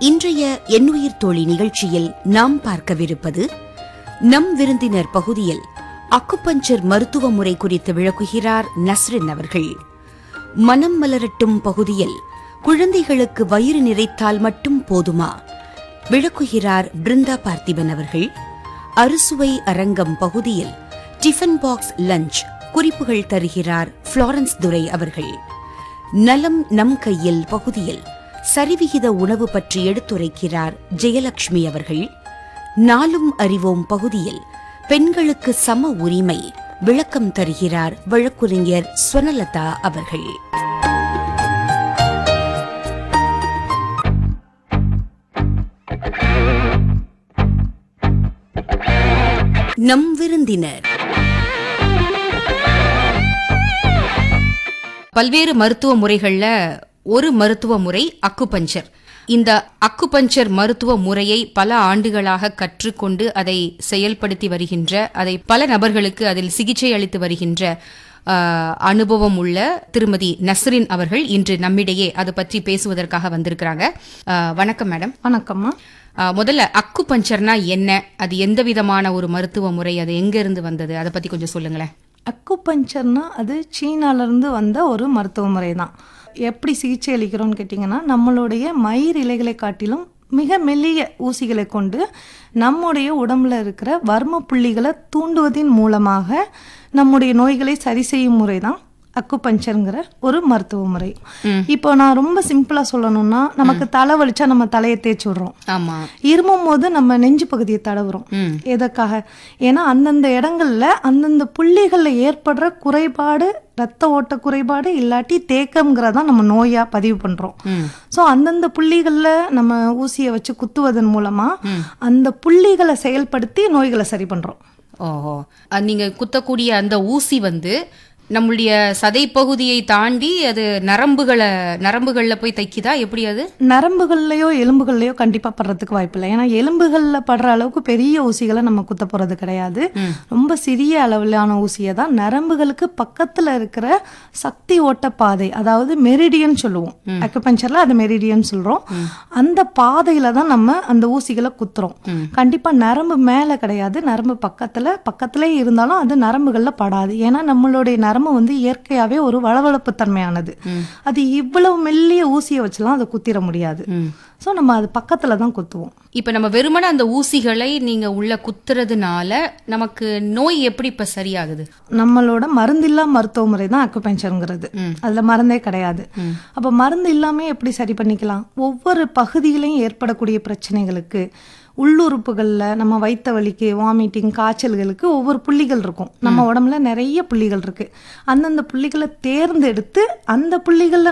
இன்றைய எண்ணுயிர் தோழி நிகழ்ச்சியில் நாம் பார்க்கவிருப்பது நம் விருந்தினர் பகுதியில் அக்குபஞ்சர் மருத்துவ முறை குறித்து விளக்குகிறார் நஸ்ரின் அவர்கள் மனம் மலரட்டும் பகுதியில் குழந்தைகளுக்கு வயிறு நிறைத்தால் மட்டும் போதுமா விளக்குகிறார் பிருந்தா பார்த்திபன் அவர்கள் அறுசுவை அரங்கம் பகுதியில் டிஃபன் பாக்ஸ் லஞ்ச் குறிப்புகள் தருகிறார் ஃப்ளாரன்ஸ் துரை அவர்கள் நலம் நம் கையில் பகுதியில் சரிவிகித உணவு பற்றி எடுத்துரைக்கிறார் ஜெயலட்சுமி அவர்கள் நாளும் அறிவோம் பகுதியில் பெண்களுக்கு சம உரிமை விளக்கம் தருகிறார் வழக்குரைஞர் ஸ்வனலதா அவர்கள் நம் விருந்தினர் பல்வேறு மருத்துவ முறைகள்ல ஒரு மருத்துவ முறை அக்குபஞ்சர் இந்த அக்குபஞ்சர் மருத்துவ முறையை பல ஆண்டுகளாக கற்றுக்கொண்டு அதை செயல்படுத்தி வருகின்ற அதை பல நபர்களுக்கு அதில் சிகிச்சை அளித்து வருகின்ற ஆ, அனுபவம் உள்ள திருமதி நஸ்ரின் அவர்கள் இன்று நம்மிடையே அது பற்றி பேசுவதற்காக வந்திருக்கிறாங்க ஆ, வணக்கம் மேடம் வணக்கம்மா ஆ, முதல்ல அக்கு பஞ்சர்னா என்ன அது எந்த விதமான ஒரு மருத்துவ முறை அது எங்க இருந்து வந்தது அதை பத்தி கொஞ்சம் சொல்லுங்களேன் அக்குபஞ்சர்னா அது சீனாலேருந்து வந்த ஒரு மருத்துவ முறை தான் எப்படி சிகிச்சை அளிக்கிறோம்னு கேட்டிங்கன்னா நம்மளுடைய மயிர் இலைகளை காட்டிலும் மிக மெல்லிய ஊசிகளை கொண்டு நம்முடைய உடம்புல இருக்கிற வர்ம புள்ளிகளை தூண்டுவதின் மூலமாக நம்முடைய நோய்களை சரி செய்யும் முறை தான் அக்குபஞ்சருங்கிற ஒரு மருத்துவ முறை இப்போ நான் ரொம்ப சிம்பிளா சொல்லணும்னா நமக்கு தலை வலிச்சா நம்ம தலையை தேய்ச்சி விடுறோம் ஆமா இருமும் போது நம்ம நெஞ்சு பகுதியை தடவுறோம் ம். எதற்காக ஏன்னா அந்தந்த இடங்கள்ல அந்தந்த புள்ளிகள்ல ஏற்படுற குறைபாடு ரத்த ஓட்ட குறைபாடு இல்லாட்டி தேக்கம்ங்கிறதான் நம்ம நோயா பதிவு பண்றோம் ம். ஸோ அந்தந்த புள்ளிகள்ல நம்ம ஊசியை வச்சு குத்துவதன் மூலமா அந்த புள்ளிகளை செயல்படுத்தி நோய்களை சரி பண்றோம் ஓஹோ அஹ் நீங்க குத்தக்கூடிய அந்த ஊசி வந்து நம்மளுடைய சதை பகுதியை தாண்டி அது நரம்புகளை நரம்புகள்ல போய் தைக்குதா எப்படி அது நரம்புகள்லையோ எலும்புகள்லையோ கண்டிப்பா படுறதுக்கு வாய்ப்பில்லை ஏன்னா எலும்புகள்ல படுற அளவுக்கு பெரிய ஊசிகளை நம்ம குத்த போறது கிடையாது ரொம்ப சிறிய அளவிலான ஊசியை தான் நரம்புகளுக்கு பக்கத்துல இருக்கிற சக்தி ஓட்ட பாதை அதாவது மெரிடியன் சொல்லுவோம் அக்குபஞ்சர்ல அது மெரிடியன் சொல்றோம் அந்த பாதையில தான் நம்ம அந்த ஊசிகளை குத்துறோம் கண்டிப்பா நரம்பு மேல கிடையாது நரம்பு பக்கத்துல பக்கத்திலே இருந்தாலும் அது நரம்புகள்ல படாது ஏன்னா நம்மளுடைய நரம்பு வந்து இயற்கையாவே ஒரு வளவளப்பு தன்மையானது அது இவ்வளவு மெல்லிய ஊசியை வச்சுலாம் அதை குத்திர முடியாது ஸோ நம்ம அது பக்கத்துல தான் குத்துவோம் இப்ப நம்ம வெறுமனே அந்த ஊசிகளை நீங்க உள்ள குத்துறதுனால நமக்கு நோய் எப்படி இப்ப சரியாகுது நம்மளோட மருந்தில்லா மருத்துவ முறை தான் அக்குபஞ்சருங்கிறது அதுல மருந்தே கிடையாது அப்ப மருந்து இல்லாம எப்படி சரி பண்ணிக்கலாம் ஒவ்வொரு பகுதியிலையும் ஏற்படக்கூடிய பிரச்சனைகளுக்கு உள்ளுறுப்புகள்ல நம்ம வயித்த வலிக்கு வாமிட்டிங் காய்ச்சல்களுக்கு ஒவ்வொரு புள்ளிகள் இருக்கும் நம்ம உடம்புல நிறைய புள்ளிகள் இருக்கு அந்தந்த புள்ளிகளை தேர்ந்தெடுத்து அந்த புள்ளிகள்ல